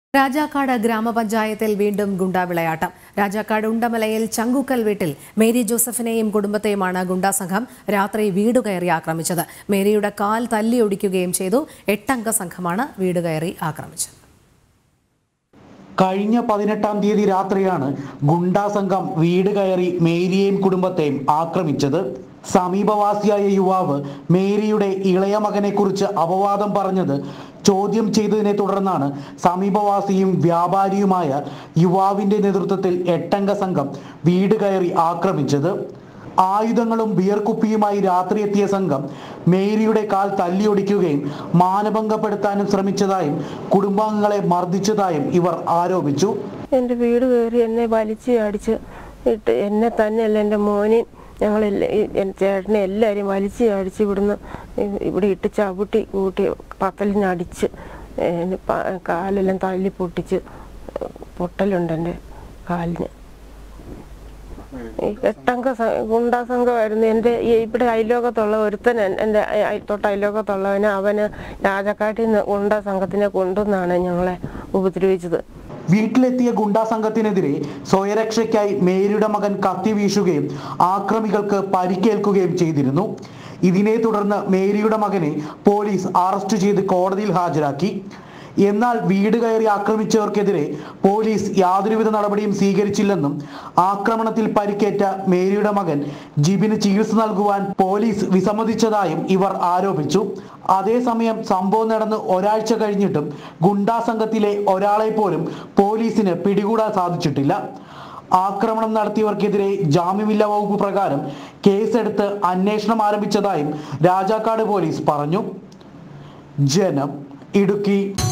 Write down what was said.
രാജാക്കാട് ഗ്രാമപഞ്ചായത്തിൽ വീണ്ടും ഗുണ്ടാവിളയാട്ടം രാജാക്കാട് ഉണ്ടമലയിൽ ചങ്കുക്കൽ വീട്ടിൽ മേരി ജോസഫിനെയും കുടുംബത്തെയുമാണ് ഗുണ്ടാ സംഘം രാത്രി വീട് കയറി ആക്രമിച്ചത് മേരിയുടെ കാൽ തല്ലിയൊടിക്കുകയും ചെയ്തു എട്ടംഗ സംഘമാണ് വീട് കയറി ആക്രമിച്ചത് കഴിഞ്ഞ പതിനെട്ടാം തീയതി രാത്രിയാണ് ഗുണ്ടാ സംഘം വീട് കയറി മേരിയെയും കുടുംബത്തെയും ആക്രമിച്ചത് സമീപവാസിയായ യുവാവ് മേരിയുടെ ഇളയ മകനെക്കുറിച്ച് അപവാദം പറഞ്ഞത് ചോദ്യം ചെയ്തതിനെ തുടർന്നാണ് സമീപവാസിയും വ്യാപാരിയുമായ യുവാവിന്റെ നേതൃത്വത്തിൽ എട്ടംഗ സംഘം വീട് കയറി ആക്രമിച്ചത് ആയുധങ്ങളും ബിയർ കുപ്പിയുമായി രാത്രി എത്തിയ സംഘം മേരിയുടെ കാൽ തല്ലിയൊടിക്കുകയും മാനഭംഗപ്പെടുത്താനും ശ്രമിച്ചതായും കുടുംബാംഗങ്ങളെ മർദ്ദിച്ചതായും ഇവർ ആരോപിച്ചു എൻ്റെ വീട് കയറി എന്നെ വലിച്ച് അടിച്ച് ഇട്ട് എന്നെ തന്നെയല്ല എൻ്റെ മോനെയും ഞങ്ങളെല്ലാം എൻ്റെ ചേട്ടനെ എല്ലാവരെയും വലിച്ച് അടിച്ച് ഇവിടുന്ന് ഇ- ഇവിടെ ഇട്ട് ചവിട്ടി കൂട്ടി പത്തലിനടിച്ച് എന്നെ പ- കാലെല്ലാം തല്ലി പൊട്ടിച്ച് പൊട്ടലുണ്ട് എൻ്റെ കാലിന് ഈ എട്ടംഗ സ- ഗുണ്ടാ സംഘമായിരുന്നു എൻ്റെ ഈ ഇവിടെ അയലോകത്തുള്ള ഒരുത്തൻ എൻ- എൻ്റെ അയ- അയ- തൊട്ട് അയലോകത്തുള്ളവന് അവന് രാജക്കാട്ടിൽ നിന്ന് ഗുണ്ടാ സംഘത്തിനെ കൊണ്ടുവന്നാണ് ഞങ്ങളെ ഉപദ്രവിച്ചത് വീട്ടിലെത്തിയ ഗുണ്ടാ സംഘത്തിനെതിരെ സ്വയരക്ഷയ്ക്കായി മേരിയുടെ മകൻ കത്തി വീശുകയും ആക്രമികൾക്ക് പരിക്കേൽക്കുകയും ചെയ്തിരുന്നു ഇതിനെ തുടർന്ന് മേരിയുടെ മകനെ പോലീസ് അറസ്റ്റ് ചെയ്ത് കോടതിയിൽ ഹാജരാക്കി എന്നാൽ വീട് കയറി ആക്രമിച്ചവർക്കെതിരെ പോലീസ് യാതൊരുവിധ നടപടിയും സ്വീകരിച്ചില്ലെന്നും ആക്രമണത്തിൽ പരിക്കേറ്റ മേരിയുടെ മകൻ ജിബിന് ചികിത്സ നൽകുവാൻ പോലീസ് വിസമ്മതിച്ചതായും ഇവർ ആരോപിച്ചു അതേസമയം സംഭവം നടന്ന് ഒരാഴ്ച കഴിഞ്ഞിട്ടും ഗുണ്ടാ സംഘത്തിലെ ഒരാളെ പോലും പോലീസിന് പിടികൂടാൻ സാധിച്ചിട്ടില്ല ആക്രമണം നടത്തിയവർക്കെതിരെ ജാമ്യമില്ലാ വകുപ്പ് പ്രകാരം കേസെടുത്ത് അന്വേഷണം ആരംഭിച്ചതായും രാജാക്കാട് പോലീസ് പറഞ്ഞു ജനം ഇടുക്കി